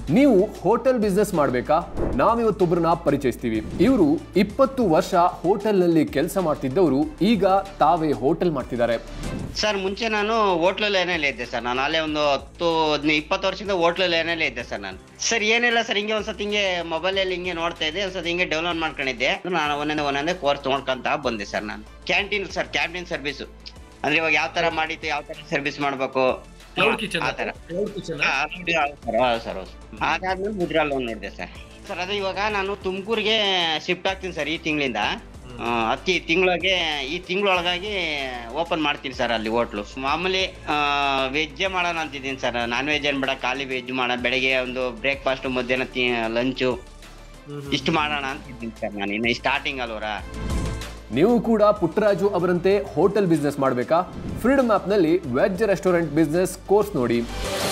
ನೀವು hotel business ಮಾಡಬೇಕಾ ನಾವಿವತ್ತೊಬ್ಬರನ್ನ ಪರಿಚಯಿಸ್ತೀವಿ ಇವರು ಇಪ್ಪತ್ತು ವರ್ಷ ಹೋಟೆಲ್ನಲ್ಲಿ ಕೆಲಸ ಮಾಡ್ತಿದ್ದವರು ಈಗ ತಾವೇ ಹೋಟೆಲ್ ಮಾಡ್ತಿದ್ದಾರೆ ಸರ್ ಮುಂಚೆ ನಾನು ಹೋಟ್ಲು ಲೈನಲ್ಲಿ ಇದ್ದೆ ಸರ್ ನಾನು ಅಲ್ಲೇ ಒಂದು ಹತ್ತು ಹದಿನೈದು ಇಪ್ಪತ್ತು ವರ್ಷದಿಂದ ಹೋಟ್ಲು ಲೈನಲ್ಲೇ ಇದ್ದೆ ಸರ್ ನಾನು ಸರ್ ಏನಿಲ್ಲ ಸರ್ ಹಿಂಗೆ ಒಂದ್ಸತಿ ಹಿಂಗೆ ಮೊಬೈಲಲ್ಲಿ ಹಿಂಗೆ ನೋಡ್ತಾ ಇದ್ದೆ ಒಂದ್ಸತಿ ಹಿಂಗೆ ಡೆವಲಪ್ ಮಾಡ್ಕೊಂಡಿದ್ದೆ ನಾನು ಒಂದೊಂದೇ ಒಂದೊಂದೇ ಕೋರ್ಸ್ ನೋಡ್ಕೊಂತ ಬಂದೆ ಸರ್ ನಾನು ಕ್ಯಾಂಟೀನ್ ಸರ್ ಕ್ಯಾಂಟೀನ್ ಸರ್ವಿಸು ಅಂದ್ರೆ ಇವಾಗ ಯಾವ ತರ ಮಾಡಿತ್ತು ಯಾವ ತರ ಸರ್ವಿಸ್ ಮಾಡ್ಬೇಕು ಕ್ಲೌಡ್ ಕಿಚನ್ ಆ ತರ ಕ್ಲೌಡ್ ಕಿಚನ್ ಹಾ, ಹೌದು, ಹೌದು ಸರ್ ಹೌದು ಸರ್ ಹೌದು. ಅದಾದ್ಮೇಲೆ ಮುದ್ರಾ ಲೋನ್ ನೋಡಿದೆ ಸರ್ ಸರ್ ಅದು ಇವಾಗ ನಾನು ತುಮಕೂರಿಗೆ ಶಿಫ್ಟ್ ಆಗ್ತೀನಿ ಸರ್ ಈ ತಿಂಗಳಿಂದ ಹತ್ತಿ ತಿಂಗಳಿಗೆ ಈ ತಿಂಗಳೊಳಗಾಗಿ ಓಪನ್ ಮಾಡ್ತೀನಿ ಸರ್ ಅಲ್ಲಿ ಹೋಟ್ಲು ಮಾಮೂಲಿ ವೆಜ್ಜೇ ಮಾಡೋಣ ಅಂತಿದ್ದೀನಿ ಸರ್ ನಾನ್ ವೆಜ್ ಏನ್ ಬೇಡ ಖಾಲಿ ವೆಜ್ ಮಾಡೋಣ ಬೆಳಗ್ಗೆ ಒಂದು ಬ್ರೇಕ್ಫಾಸ್ಟ್ ಮಧ್ಯಾಹ್ನ ಲಂಚು ಇಷ್ಟು ಮಾಡೋಣ ಅಂತಿದ್ದೀನಿ ಸರ್ ನಾನು ಇನ್ನು ಸ್ಟಾರ್ಟಿಂಗ್ ಅಲ್ವರ ನೀವು ಕೂಡ ಪುಟ್ಟರಾಜು ಅವರಂತೆ ಹೋಟೆಲ್ ಬಿಸ್ನೆಸ್ ಮಾಡಬೇಕಾ ಫ್ರೀಡಮ್ ಆ್ಯಪ್ನಲ್ಲಿ ವೆಜ್ ರೆಸ್ಟೋರೆಂಟ್ ಬಿಸ್ನೆಸ್ ಕೋರ್ಸ್ ನೋಡಿ